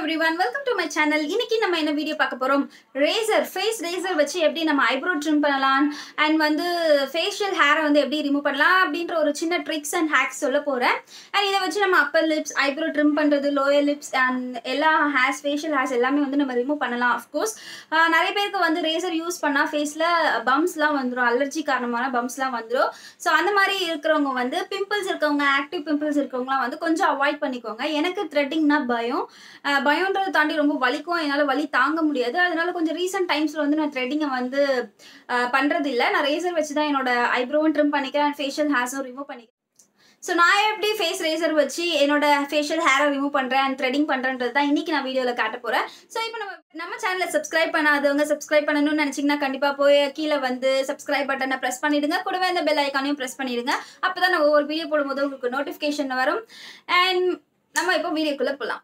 every everyone welcome to my channel இன்னைக்கு நம்ம என்ன வீடியோ பார்க்க போகிறோம் ரேசர் ஃபேஸ் ரேசர் வச்சு எப்படி நம்ம ஐப்ரோ ட்ரிம் பண்ணலாம் அண்ட் வந்து ஃபேஷியல் ஹேரை வந்து எப்படி ரிமூவ் பண்ணலாம் அப்படின்ற ஒரு சின்ன ட்ரிக்ஸ் அண்ட் ஹேக்ஸ் சொல்ல போகிறேன் அண்ட் இதை வச்சு நம்ம அப்பர் லிப்ஸ் ஐப்ரோ ட்ரிம் பண்ணுறது லோயர் லிப்ஸ் அண்ட் எல்லா ஹேர்ஸ் ஃபேஷியல் ஹேர்ஸ் எல்லாமே வந்து நம்ம ரிமூவ் பண்ணலாம் அஃப்கோர்ஸ் நிறைய பேருக்கு வந்து ரேசர் யூஸ் பண்ணால் ஃபேஸில் பம்ஸ்லாம் வந்துடும் அலர்ஜி காரணமான பம்ஸ்லாம் வந்துடும் ஸோ அந்த மாதிரி இருக்கிறவங்க வந்து பிம்பிள்ஸ் இருக்கவங்க ஆக்டிவ் பிம்பிள்ஸ் இருக்கவங்களாம் வந்து கொஞ்சம் அவாய்ட் பண்ணிக்கோங்க எனக்கு த்ரெட்டிங்னா பயம் அஹ் பயம்ன்றதை தாண்டி ரொம்ப வலிக்கும் என்னால் வலி தாங்க முடியாது அதனால கொஞ்சம் ரீசெண்ட் டைம்ஸில் வந்து நான் த்ரெட்டிங்கை வந்து அஹ் பண்றது இல்ல நான் ரேசர் வச்சு தான் என்னோட ஐப்ரோவும் ட்ரிம் பண்ணிக்கிறேன் ஃபேஷியல் ஹேர்ஸும் ரிமூவ் பண்ணிக்கிறேன் ஸோ நான் எப்படி ஃபேஸ் ரேசர் வச்சு என்னோட ஃபேஷியல் ஹேரை ரிமூவ் பண்ணுறேன் அண்ட் த்ரெடிங் பண்ணுறன்றது தான் இன்னைக்கு நான் வீடியோவில் காட்ட போகிறேன் ஸோ இப்போ நம்ம நம்ம சேனலை சப்ஸ்கிரைப் பண்ணாதவங்க சப்ஸ்கிரைப் பண்ணணும்னு நினச்சிங்கன்னா கண்டிப்பாக போய் கீழே வந்து சப்ஸ்கிரைப் பட்டனை ப்ரெஸ் பண்ணிடுங்க கூடவே இந்த பெல் ஐக்கானையும் ப்ரெஸ் பண்ணிடுங்க அப்போ தான் நான் ஒவ்வொரு வீடியோ போடும்போது உங்களுக்கு நோட்டிஃபிகேஷன் வரும் அண்ட் நம்ம இப்போ வீடியோக்குள்ளே போகலாம்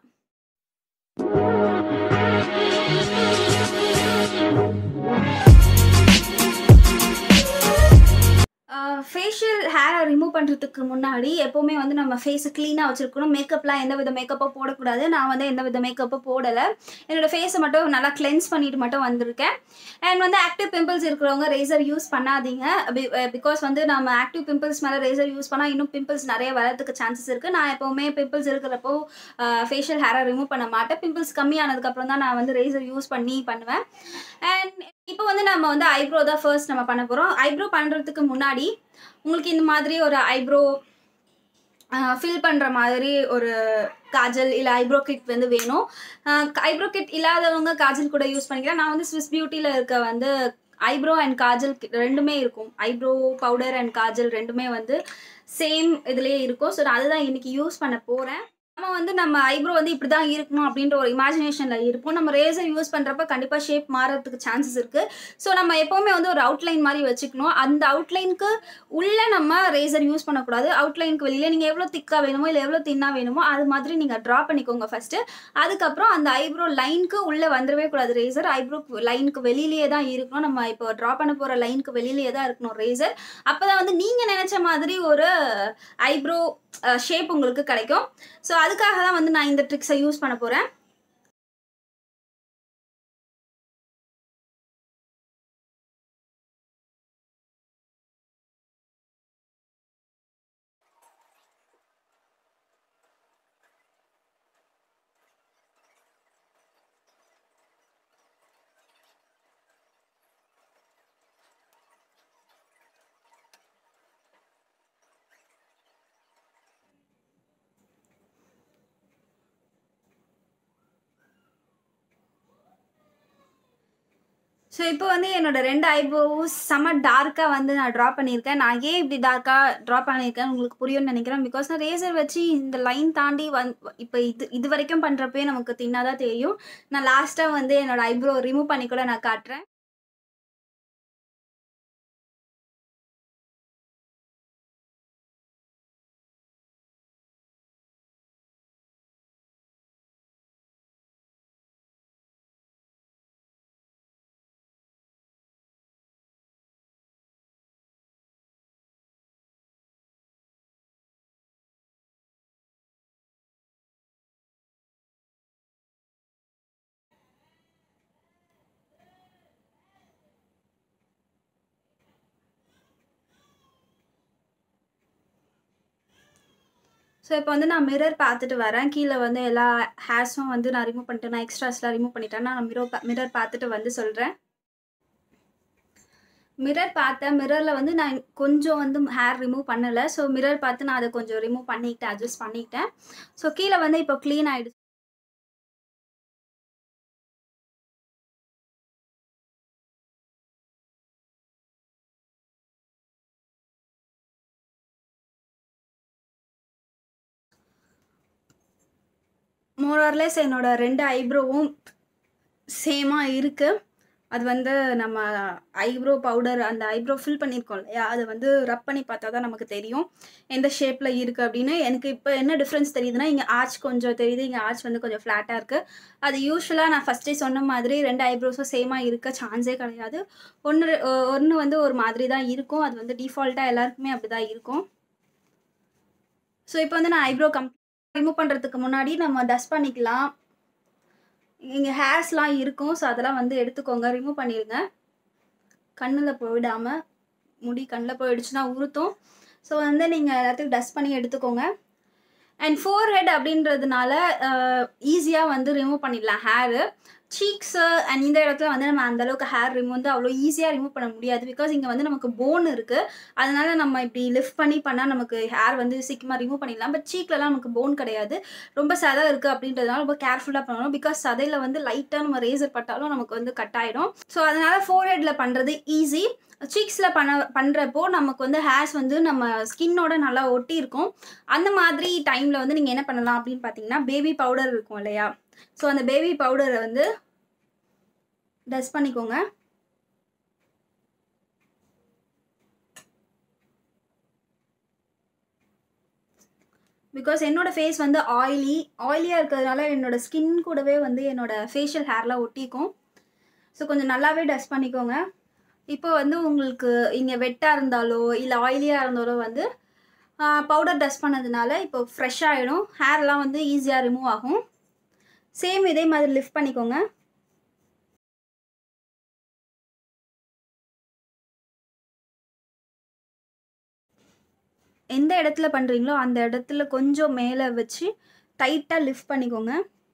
ஃபேஷியல் ஹேரை ரிமூவ் பண்ணுறதுக்கு முன்னாடி எப்போவுமே வந்து நம்ம ஃபேஸை க்ளீனாக வச்சுருக்கணும் மேக்கப்லாம் எந்த வித மேக்கப்பும் போடக்கூடாது நான் வந்து எந்த வித மேக்கப்பும் போடலை என்னோடய ஃபேஸை மட்டும் நல்லா கிளென்ஸ் பண்ணிட்டு மட்டும் வந்திருக்கேன் அண்ட் வந்து ஆக்டிவ் பிம்பிள்ஸ் இருக்கிறவங்க ரேசர் யூஸ் பண்ணாதீங்க பிகாஸ் வந்து நம்ம ஆக்டிவ் பிம்பிள்ஸ் மேலே ரேசர் யூஸ் பண்ணால் இன்னும் பிம்பிள்ஸ் நிறைய வரதுக்கு சான்சஸ் இருக்குது நான் எப்போவுமே பிம்பிள்ஸ் இருக்கிறப்போ ஃபேஷியல் ஹேரை ரிமூவ் பண்ண மாட்டேன் பிம்பிள்ஸ் கம்மியானதுக்கப்புறம் தான் நான் வந்து ரேசர் யூஸ் பண்ணி பண்ணுவேன் அண்ட் இப்போ வந்து நம்ம வந்து ஐப்ரோ தான் ஃபர்ஸ்ட் நம்ம பண்ண போகிறோம் ஐப்ரோ பண்ணுறதுக்கு முன்னாடி உங்களுக்கு இந்த மாதிரி ஒரு ஐப்ரோ ஃபில் பண்ணுற மாதிரி ஒரு காஜல் இல்லை ஐப்ரோ கிட் வந்து வேணும் ஐப்ரோ கிட் இல்லாதவங்க காஜல் கூட யூஸ் பண்ணிக்கலாம் நான் வந்து ஸ்விஸ் பியூட்டியில் இருக்க வந்து ஐப்ரோ அண்ட் காஜல் ரெண்டுமே இருக்கும் ஐப்ரோ பவுடர் அண்ட் காஜல் ரெண்டுமே வந்து சேம் இதுலேயே இருக்கும் ஸோ நான் அதுதான் இன்றைக்கி யூஸ் பண்ண போகிறேன் நம்ம வந்து நம்ம ஐப்ரோ வந்து இப்படி தான் இருக்கணும் அப்படின்ற ஒரு இமேஜினேஷனில் இருப்போம் நம்ம ரேசர் யூஸ் பண்ணுறப்ப கண்டிப்பாக ஷேப் மாறதுக்கு சான்சஸ் இருக்குது ஸோ நம்ம எப்போவுமே வந்து ஒரு அவுட்லைன் மாதிரி வச்சுக்கணும் அந்த அவுட்லைனுக்கு உள்ளே நம்ம ரேசர் யூஸ் பண்ணக்கூடாது அவுட்லைனுக்கு வெளியில் நீங்கள் எவ்வளோ திக்காக வேணுமோ இல்லை எவ்வளோ தின்னாக வேணுமோ அது மாதிரி நீங்கள் ட்ரா பண்ணிக்கோங்க ஃபஸ்ட்டு அதுக்கப்புறம் அந்த ஐப்ரோ லைனுக்கு உள்ளே வந்துடவே கூடாது ரேசர் ஐப்ரோ லைனுக்கு வெளியிலேயே தான் இருக்கணும் நம்ம இப்போ ட்ரா பண்ண போகிற லைனுக்கு வெளியிலேயே தான் இருக்கணும் ரேசர் அப்போ தான் வந்து நீங்கள் நினச்ச மாதிரி ஒரு ஐப்ரோ ஷேப் உங்களுக்கு கிடைக்கும் ஸோ அதுக்காக தான் வந்து நான் இந்த ட்ரிக்ஸை யூஸ் பண்ண போகிறேன் ஸோ இப்போ வந்து என்னோட ரெண்டு ஐப்ரோவும் செம்ம டார்க்காக வந்து நான் ட்ரா பண்ணியிருக்கேன் நான் ஏன் இப்படி டார்க்காக ட்ரா பண்ணியிருக்கேன் உங்களுக்கு புரியும்னு நினைக்கிறேன் பிகாஸ் நான் ரேசர் வச்சு இந்த லைன் தாண்டி வந் இப்போ இது இது வரைக்கும் பண்ணுறப்பே நமக்கு தின்னாதான் தெரியும் நான் லாஸ்ட்டாக வந்து என்னோட ஐப்ரோ ரிமூவ் பண்ணி கூட நான் காட்டுறேன் ஸோ இப்போ வந்து நான் மிரர் பார்த்துட்டு வரேன் கீழே வந்து எல்லா ஹேர்ஸும் வந்து நான் ரிமூவ் பண்ணிட்டேன் நான் எக்ஸ்ட்ராஸ்லாம் ரிமூவ் பண்ணிட்டேன் நான் மிரர் மிரர் பார்த்துட்டு வந்து சொல்கிறேன் மிரர் பார்த்தேன் மிரரில் வந்து நான் கொஞ்சம் வந்து ஹேர் ரிமூவ் பண்ணலை ஸோ மிரர் பார்த்து நான் அதை கொஞ்சம் ரிமூவ் பண்ணிக்கிட்டேன் அட்ஜஸ்ட் பண்ணிக்கிட்டேன் ஸோ கீழே வந்து இப்போ க்ளீன் ஆகிடுச்சு மோரர்லெஸ் என்னோட ரெண்டு ஐப்ரோவும் சேமாக இருக்குது அது வந்து நம்ம ஐப்ரோ பவுடர் அந்த ஐப்ரோ ஃபில் பண்ணியிருக்கோம் இல்லையா அதை வந்து ரப் பண்ணி பார்த்தா தான் நமக்கு தெரியும் எந்த ஷேப்பில் இருக்குது அப்படின்னு எனக்கு இப்போ என்ன டிஃப்ரென்ஸ் தெரியுதுன்னா இங்கே ஆர்ச் கொஞ்சம் தெரியுது இங்கே ஆர்ச் வந்து கொஞ்சம் ஃப்ளாட்டாக இருக்குது அது யூஸ்வலாக நான் ஃபஸ்ட்டே சொன்ன மாதிரி ரெண்டு ஐப்ரோஸும் சேமாக இருக்க சான்ஸே கிடையாது ஒன்று ஒன்று வந்து ஒரு மாதிரி தான் இருக்கும் அது வந்து டிஃபால்ட்டாக எல்லாருக்குமே அப்படி தான் இருக்கும் ஸோ இப்போ வந்து நான் ஐப்ரோ கம் ரிமூவ் பண்ணுறதுக்கு முன்னாடி நம்ம டஸ்ட் பண்ணிக்கலாம் இங்கே ஹேர்ஸ்லாம் இருக்கும் ஸோ அதெல்லாம் வந்து எடுத்துக்கோங்க ரிமூவ் பண்ணிடுங்க கண்ணில் போயிடாமல் முடி கண்ணில் போயிடுச்சுன்னா உறுத்தும் ஸோ வந்து நீங்கள் எல்லாத்தையும் டஸ்ட் பண்ணி எடுத்துக்கோங்க அண்ட் ஃபோர் ஹெட் அப்படின்றதுனால ஈஸியாக வந்து ரிமூவ் பண்ணிடலாம் ஹேரு சீக்ஸு அண்ட் இந்த இடத்துல வந்து நம்ம அந்த அளவுக்கு ஹேர் ரிமூவ் வந்து அவ்வளோ ஈஸியாக ரிமூவ் பண்ண முடியாது பிகாஸ் இங்கே வந்து நமக்கு போன் இருக்குது அதனால நம்ம இப்படி லிஃப்ட் பண்ணி பண்ணால் நமக்கு ஹேர் வந்து சீக்கிரமாக ரிமூவ் பண்ணிடலாம் பட் சீக்லலாம் நமக்கு போன் கிடையாது ரொம்ப சதை இருக்குது அப்படின்றதுனால ரொம்ப கேர்ஃபுல்லாக பண்ணணும் பிகாஸ் சதையில் வந்து லைட்டாக நம்ம ரேசர் பட்டாலும் நமக்கு வந்து கட் ஆகிடும் ஸோ அதனால் ஃபோர் ஹெட்டில் பண்ணுறது ஈஸி சீக்ஸில் பண்ண பண்ணுறப்போ நமக்கு வந்து ஹேர்ஸ் வந்து நம்ம ஸ்கின்னோட நல்லா ஒட்டி இருக்கும் அந்த மாதிரி டைமில் வந்து நீங்கள் என்ன பண்ணலாம் அப்படின்னு பார்த்தீங்கன்னா பேபி பவுடர் இருக்கும் இல்லையா ஸோ அந்த பேபி பவுடரை வந்து டஸ்ட் பண்ணிக்கோங்க பிகாஸ் என்னோட ஃபேஸ் வந்து ஆயிலி ஆயிலியாக இருக்கிறதுனால என்னோட ஸ்கின் கூடவே வந்து என்னோட ஃபேஷியல் ஹேர்லாம் ஒட்டிக்கும் ஸோ கொஞ்சம் நல்லாவே டஸ்ட் பண்ணிக்கோங்க இப்போ வந்து உங்களுக்கு இங்கே வெட்டாக இருந்தாலோ இல்லை ஆயிலியாக இருந்தாலோ வந்து பவுடர் டஸ்ட் பண்ணதுனால இப்போ ஃப்ரெஷ் ஆகிடும் ஹேர்லாம் வந்து ஈஸியாக ரிமூவ் ஆகும் சேம் இதே மாதிரி லிஃப்ட் பண்ணிக்கோங்க எந்த இடத்துல பண்ணுறீங்களோ அந்த இடத்துல கொஞ்சம் மேலே வச்சு டைட்டாக லிஃப்ட் பண்ணிக்கோங்க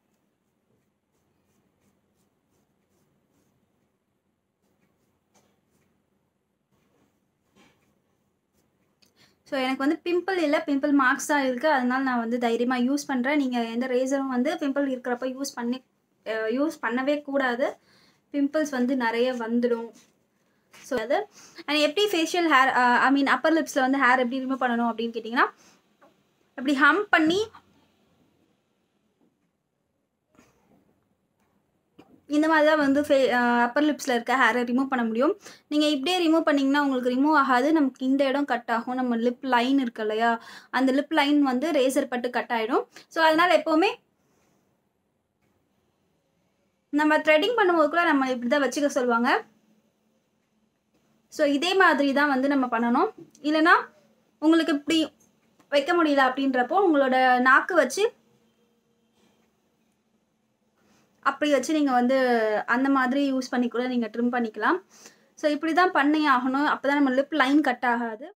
ஸோ எனக்கு வந்து பிம்பிள் இல்லை பிம்பிள் மார்க்ஸ் தான் இருக்குது அதனால நான் வந்து தைரியமாக யூஸ் பண்ணுறேன் நீங்கள் எந்த ரேசரும் வந்து பிம்பிள் இருக்கிறப்ப யூஸ் பண்ணி யூஸ் பண்ணவே கூடாது பிம்பிள்ஸ் வந்து நிறைய வந்துடும் ஸோ அது அண்ட் எப்படி facial hair I mean upper லிப்ஸில் வந்து ஹேர் எப்படி ரிமூவ் பண்ணணும் அப்படின்னு கேட்டிங்கன்னா இப்படி ஹம் பண்ணி இந்த மாதிரி தான் வந்து ஃபே அப்பர் லிப்ஸில் இருக்க ஹேரை ரிமூவ் பண்ண முடியும் நீங்கள் இப்படியே ரிமூவ் பண்ணிங்கன்னா உங்களுக்கு ரிமூவ் ஆகாது நமக்கு இந்த இடம் கட் ஆகும் நம்ம லிப் லைன் இருக்கு இல்லையா அந்த லிப் லைன் வந்து ரேசர் பட்டு கட் ஆகிடும் ஸோ அதனால் எப்போவுமே நம்ம த்ரெட்டிங் பண்ணும்போது கூட நம்ம இப்படி தான் வச்சுக்க சொல்லுவாங்க ஸோ இதே மாதிரி தான் வந்து நம்ம பண்ணணும் இல்லைனா உங்களுக்கு இப்படி வைக்க முடியல அப்படின்றப்போ உங்களோட நாக்கு வச்சு அப்படி வச்சு நீங்கள் வந்து அந்த மாதிரி யூஸ் பண்ணி கூட நீங்கள் ட்ரிம் பண்ணிக்கலாம் ஸோ இப்படி தான் பண்ணி ஆகணும் அப்போ தான் நம்ம லிப் லைன் கட் ஆகாது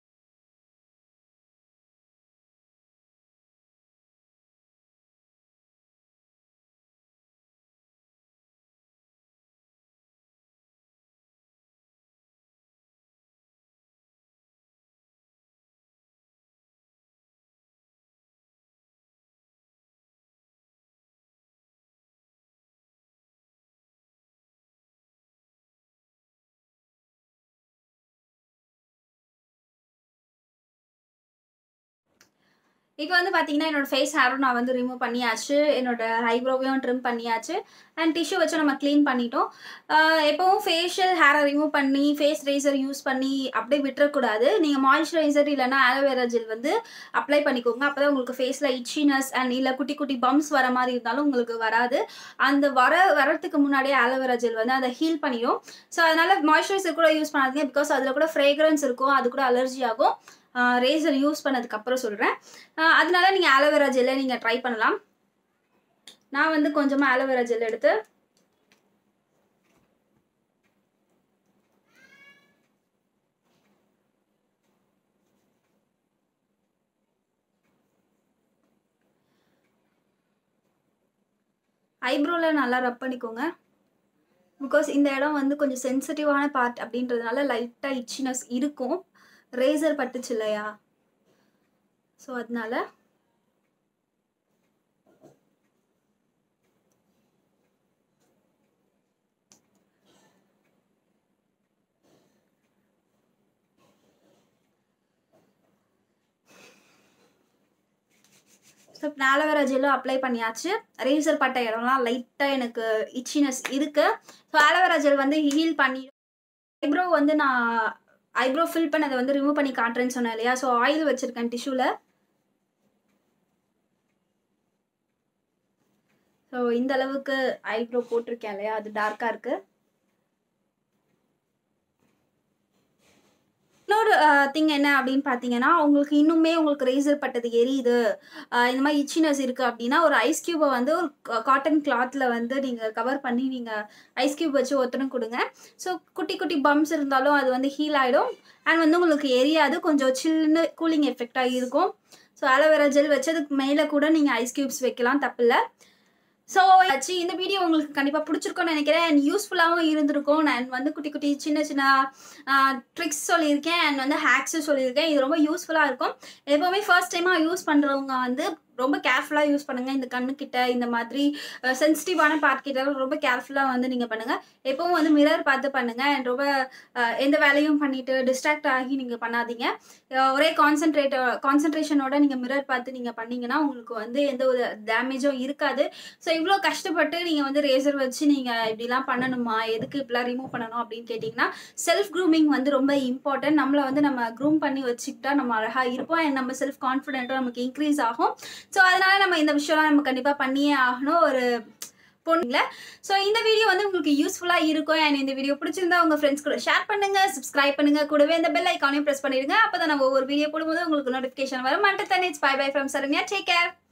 இப்போ வந்து பார்த்தீங்கன்னா என்னோட ஃபேஸ் ஹேரும் நான் வந்து ரிமூவ் பண்ணியாச்சு என்னோட ஐப்ரோவையும் ட்ரிம் பண்ணியாச்சு அண்ட் டிஷ்யூ வச்சு நம்ம க்ளீன் பண்ணிட்டோம் ஆஹ் எப்பவும் ஃபேஷியல் ஹேரை ரிமூவ் பண்ணி ஃபேஸ் ரேசர் யூஸ் பண்ணி அப்படியே விட்டுறக்கூடாது நீங்கள் மாய்ஸ்சரைசர் இல்லைனா ஆலோவேரா ஜெல் வந்து அப்ளை பண்ணிக்கோங்க அப்போ தான் உங்களுக்கு ஃபேஸில் இச்சினஸ் அண்ட் இல்லை குட்டி குட்டி பம்ப்ஸ் வர மாதிரி இருந்தாலும் உங்களுக்கு வராது அந்த வர வரத்துக்கு முன்னாடியே ஆலோவேரா ஜெல் வந்து அதை ஹீல் பண்ணிடும் ஸோ அதனால் மாய்ஸ்சரைசர் கூட யூஸ் பண்ணாதீங்க பிகாஸ் அதில் கூட ஃப்ரேக்ரன்ஸ் இருக்கும் அது கூட அலர்ஜி ஆகும் ரேசர் யூஸ் பண்ணதுக்கப்புறம் சொல்கிறேன் அதனால நீங்கள் ஆலோவேரா ஜெல்லை நீங்கள் ட்ரை பண்ணலாம் நான் வந்து கொஞ்சமாக ஆலோவேரா ஜெல் எடுத்து ஐப்ரோவில் நல்லா ரப் பண்ணிக்கோங்க பிகாஸ் இந்த இடம் வந்து கொஞ்சம் சென்சிட்டிவான பார்ட் அப்படின்றதுனால லைட்டாக இச்சினஸ் இருக்கும் ரேசர் பட்டுச்சு இல்லையா ஸோ அதனால ஸோ இப்போ ஆலோவேரா ஜெல்லும் அப்ளை பண்ணியாச்சு ரேசர் பட்ட இடம்லாம் லைட்டாக எனக்கு இச்சினஸ் இருக்குது ஸோ ஆலோவேரா ஜெல் வந்து ஹீல் பண்ணி ஐப்ரோ வந்து நான் ஐப்ரோ ஃபில் பண்ணதை வந்து ரிமூவ் பண்ணி காட்டுறேன்னு சொன்னேன் இல்லையா ஸோ ஆயில் வச்சுருக்கேன் டிஷ்யூவில் ஸோ இந்த அளவுக்கு ஐப்ரோ போட்டிருக்கேன் இல்லையா அது டார்க்காக இருக்குது இன்னொரு திங் என்ன அப்படின்னு பார்த்தீங்கன்னா உங்களுக்கு இன்னுமே உங்களுக்கு ரேசர் பட்டது எரியுது ஆஹ் இந்த மாதிரி இச்சினஸ் இருக்குது அப்படின்னா ஒரு ஐஸ் க்யூபை வந்து ஒரு காட்டன் கிளாத்தில் வந்து நீங்கள் கவர் பண்ணி நீங்கள் ஐஸ் க்யூப் வச்சு ஒத்தனை கொடுங்க ஸோ குட்டி குட்டி பம்ப்ஸ் இருந்தாலும் அது வந்து ஹீல் ஆகிடும் அண்ட் வந்து உங்களுக்கு எரியாது கொஞ்சம் சில்லுன்னு கூலிங் எஃபெக்டாக இருக்கும் ஸோ அலோவேரா ஜெல் வச்சு அதுக்கு மேலே கூட நீங்கள் ஐஸ் க்யூப்ஸ் வைக்கலாம் தப்பில்லை ஸோ ஆச்சு இந்த வீடியோ உங்களுக்கு கண்டிப்பாக பிடிச்சிருக்கும்னு நினைக்கிறேன் அண்ட் யூஸ்ஃபுல்லாகவும் இருந்திருக்கும் நான் வந்து குட்டி குட்டி சின்ன சின்ன ட்ரிக்ஸ் சொல்லியிருக்கேன் அண்ட் வந்து ஹேக்ஸும் சொல்லியிருக்கேன் இது ரொம்ப யூஸ்ஃபுல்லாக இருக்கும் எப்போவுமே ஃபர்ஸ்ட் டைமாக யூஸ் பண்ணுறவங்க வந்து ரொம்ப கேர்ஃபுல்லாக யூஸ் பண்ணுங்கள் இந்த கண்ணுக்கிட்ட இந்த மாதிரி சென்சிட்டிவான பார்ட் கிட்ட ரொம்ப கேர்ஃபுல்லாக வந்து நீங்கள் பண்ணுங்கள் எப்பவும் வந்து மிரர் பார்த்து பண்ணுங்கள் அண்ட் ரொம்ப அஹ், எந்த வேலையும் பண்ணிட்டு டிஸ்ட்ராக்ட் ஆகி நீங்கள் பண்ணாதீங்க அஹ், ஒரே கான்சென்ட்ரேட் கான்சென்ட்ரேஷனோட நீங்கள் மிரர் பார்த்து நீங்கள் பண்ணீங்கன்னா உங்களுக்கு வந்து எந்த ஒரு டேமேஜும் இருக்காது ஸோ இவ்வளோ கஷ்டப்பட்டு நீங்கள் வந்து ரேசர் வச்சு நீங்கள் இப்படிலாம் பண்ணணுமா எதுக்கு இப்படிலாம் ரிமூவ் பண்ணணும் அப்படின்னு கேட்டிங்கன்னா செல்ஃப் க்ரூமிங் வந்து ரொம்ப இம்பார்ட்டன்ட் நம்மளை வந்து நம்ம க்ரூம் பண்ணி வச்சுக்கிட்டா நம்ம அழகாக இருப்போம் அண்ட் நம்ம செல்ஃப் கான்ஃபிடென்ட்டும் நமக்கு இன்க்ரீஸ் ஆகும் ஸோ அதனால நம்ம இந்த விஷயம்லாம் நம்ம கண்டிப்பாக பண்ணியே ஆகணும் ஒரு பொண்ணுல ஸோ இந்த வீடியோ வந்து உங்களுக்கு யூஸ்ஃபுல்லாக இருக்கும் அண்ட் இந்த வீடியோ பிடிச்சிருந்தா உங்கள் ஃப்ரெண்ட்ஸ் கூட ஷேர் பண்ணுங்க சப்ஸ்கிரைப் பண்ணுங்க கூடவே இந்த பெல் ஐக்கானையும் ப்ரெஸ் பண்ணிடுங்க அப்போ தான் நம்ம ஒவ்வொரு வீடியோ போடும்போது உங்களுக்கு நோட்டிஃபிகேஷன் வரும் and then it's bye bye from Saranya take care